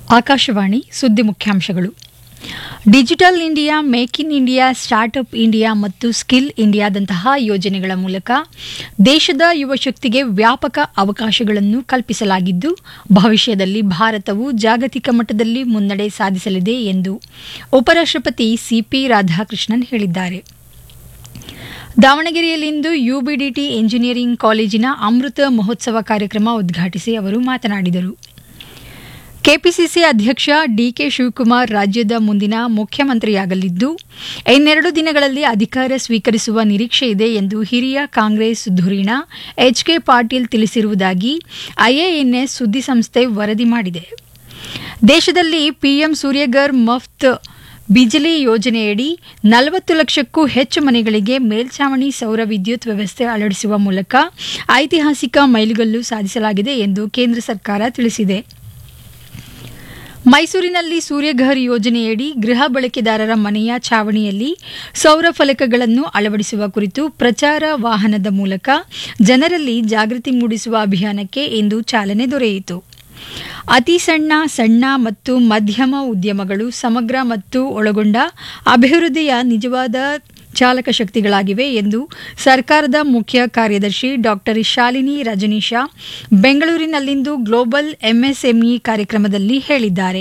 ಆಕಾಶವಾಣಿ ಸುದ್ದಿ ಮುಖ್ಯಾಂಶಗಳು digital India make in India startup India ಮತ್ತು ಸ್ಕಿಲ್ ಇಂಡಿಯಾದಂತಹ ಯೋಜನೆಗಳ ಮೂಲಕ ದೇಶದ ಯುವಶಕ್ತಿಗೆ ವ್ಯಾಪಕ ಅವಕಾಶಗಳನ್ನು ಕಲ್ಪಿಸಲಾಗಿದ್ದು ಭವಿಷ್ಯದಲ್ಲಿ ಭಾರತವು ಜಾಗತಿಕ ಮಟ್ಟದಲ್ಲಿ ಮುನ್ನಡೆ ಸಾಧಿಸಲಿದೆ ಎಂದು ಉಪರಾಷ್ಟ್ರಪತಿ ಸಿಪಿ ರಾಧಾಕೃಷ್ಣನ್ ಹೇಳಿದ್ದಾರೆ ದಾವಣಗೆರೆಯಲ್ಲಿಂದು ಯುಬಿಡಿಟಿ ಎಂಜಿನಿಯರಿಂಗ್ ಕಾಲೇಜಿನ ಅಮೃತ ಮಹೋತ್ಸವ ಕಾರ್ಯಕ್ರಮ ಉದ್ಘಾಟಿಸಿ ಅವರು ಮಾತನಾಡಿದರು ಕೆಪಿಸಿಸಿ ಅಧ್ಯಕ್ಷ ಡಿಕೆ ಶಿವಕುಮಾರ್ ರಾಜ್ಯದ ಮುಂದಿನ ಮುಖ್ಯಮಂತ್ರಿಯಾಗಲಿದ್ದು ಇನ್ನೆರಡು ದಿನಗಳಲ್ಲಿ ಅಧಿಕಾರ ಸ್ವೀಕರಿಸುವ ನಿರೀಕ್ಷೆ ಇದೆ ಎಂದು ಹಿರಿಯ ಕಾಂಗ್ರೆಸ್ ಧುರೀಣ ಎಚ್ಕೆ ಪಾಟೀಲ್ ತಿಳಿಸಿರುವುದಾಗಿ ಐಎಎನ್ಎಸ್ ಸುದ್ದಿಸಂಸ್ಥೆ ವರದಿ ಮಾಡಿದೆ ದೇಶದಲ್ಲಿ ಪಿಎಂ ಸೂರ್ಯಗರ್ ಮಫ್ತ್ ಬಿಜಿಲಿ ಯೋಜನೆಯಡಿ ನಲವತ್ತು ಲಕ್ಷಕ್ಕೂ ಹೆಚ್ಚು ಮನೆಗಳಿಗೆ ಮೇಲ್ಛಾವಣಿ ಸೌರ ವಿದ್ಯುತ್ ವ್ಯವಸ್ಥೆ ಅಳವಡಿಸುವ ಮೂಲಕ ಐತಿಹಾಸಿಕ ಮೈಲುಗಲ್ಲು ಸಾಧಿಸಲಾಗಿದೆ ಎಂದು ಕೇಂದ್ರ ಸರ್ಕಾರ ತಿಳಿಸಿದೆ ಮೈಸೂರಿನಲ್ಲಿ ಸೂರ್ಯಘರ್ ಯೋಜನೆಯಡಿ ಗೃಹ ಬಳಕೆದಾರರ ಮನೆಯ ಛಾವಣಿಯಲ್ಲಿ ಸೌರ ಫಲಕಗಳನ್ನು ಅಳವಡಿಸುವ ಕುರಿತು ಪ್ರಚಾರ ವಾಹನದ ಮೂಲಕ ಜನರಲ್ಲಿ ಜಾಗೃತಿ ಮೂಡಿಸುವ ಅಭಿಯಾನಕ್ಕೆ ಇಂದು ಚಾಲನೆ ದೊರೆಯಿತು ಅತಿ ಸಣ್ಣ ಸಣ್ಣ ಮತ್ತು ಮಧ್ಯಮ ಉದ್ಯಮಗಳು ಸಮಗ್ರ ಮತ್ತು ಒಳಗೊಂಡ ಅಭಿವೃದ್ಧಿಯ ನಿಜವಾದ ಚಾಲಕ ಶಕ್ತಿಗಳಾಗಿವೆ ಎಂದು ಸರ್ಕಾರದ ಮುಖ್ಯ ಕಾರ್ಯದರ್ಶಿ ಡಾಕ್ಟರ್ ಶಾಲಿನಿ ರಜನೀಶಾ ಬೆಂಗಳೂರಿನಲ್ಲಿಂದು ಗ್ಲೋಬಲ್ ಎಂಎಸ್ಎಂಇ ಕಾರ್ಯಕ್ರಮದಲ್ಲಿ ಹೇಳಿದ್ದಾರೆ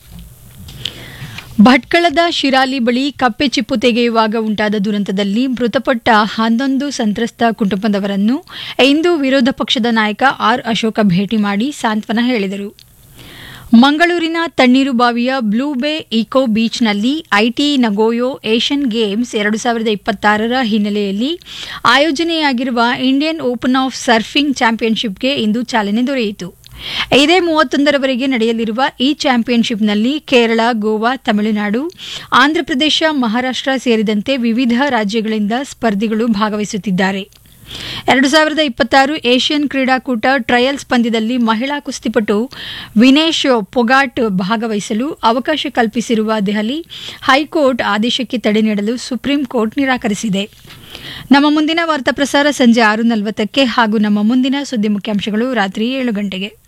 ಭಟ್ಕಳದ ಶಿರಾಲಿ ಬಳಿ ಕಪ್ಪೆ ಚಿಪ್ಪು ತೆಗೆಯುವಾಗ ಉಂಟಾದ ದುರಂತದಲ್ಲಿ ಮೃತಪಟ್ಟ ಹನ್ನೊಂದು ಸಂತ್ರಸ್ತ ಕುಟುಂಬದವರನ್ನು ಇಂದು ವಿರೋಧ ಪಕ್ಷದ ನಾಯಕ ಆರ್ ಅಶೋಕ ಭೇಟಿ ಮಾಡಿ ಸಾಂತ್ವನ ಹೇಳಿದರು ಮಂಗಳೂರಿನ ತಣ್ಣೀರುಬಾವಿಯ ಬ್ಲೂ ಬೇ ಇಕೋ ಬೀಚ್ನಲ್ಲಿ ಐಟಿ ನಗೋಯೋ ಏಷ್ಯನ್ ಗೇಮ್ಸ್ ಎರಡು ಸಾವಿರದ ಇಪ್ಪತ್ತಾರರ ಹಿನ್ನೆಲೆಯಲ್ಲಿ ಆಯೋಜನೆಯಾಗಿರುವ ಇಂಡಿಯನ್ ಓಪನ್ ಆಫ್ ಸರ್ಫಿಂಗ್ ಚಾಂಪಿಯನ್ಶಿಪ್ಗೆ ಇಂದು ಚಾಲನೆ ದೊರೆಯಿತು ಇದೇ ಮೂವತ್ತೊಂದರವರೆಗೆ ನಡೆಯಲಿರುವ ಈ ಚಾಂಪಿಯನ್ಶಿಪ್ನಲ್ಲಿ ಕೇರಳ ಗೋವಾ ತಮಿಳುನಾಡು ಆಂಧ್ರಪ್ರದೇಶ ಮಹಾರಾಷ್ಟ್ರ ಸೇರಿದಂತೆ ವಿವಿಧ ರಾಜ್ಯಗಳಿಂದ ಸ್ಪರ್ಧಿಗಳು ಭಾಗವಹಿಸುತ್ತಿದ್ದಾರೆ ಎರಡು ಸಾವಿರದ ಇಪ್ಪತ್ತಾರು ಏಷ್ಯನ್ ಕ್ರೀಡಾಕೂಟ ಟ್ರಯಲ್ಸ್ ಪಂದ್ಯದಲ್ಲಿ ಮಹಿಳಾ ಕುಸ್ತಿಪಟು ವಿನೇಶ್ ಪೊಗಾಟ್ ಭಾಗವಹಿಸಲು ಅವಕಾಶ ಕಲ್ಪಿಸಿರುವ ದೆಹಲಿ ಹೈಕೋರ್ಟ್ ಆದೇಶಕ್ಕೆ ತಡೆ ನೀಡಲು ಸುಪ್ರೀಂ ಕೋರ್ಟ್ ನಿರಾಕರಿಸಿದೆ ನಮ್ಮ ಮುಂದಿನ ವಾರ್ತಾ ಪ್ರಸಾರ ಸಂಜೆ ಆರು ನಲವತ್ತಕ್ಕೆ ಹಾಗೂ ನಮ್ಮ ಮುಂದಿನ ಸುದ್ದಿ ಮುಖ್ಯಾಂಶಗಳು ರಾತ್ರಿ ಏಳು ಗಂಟೆಗೆ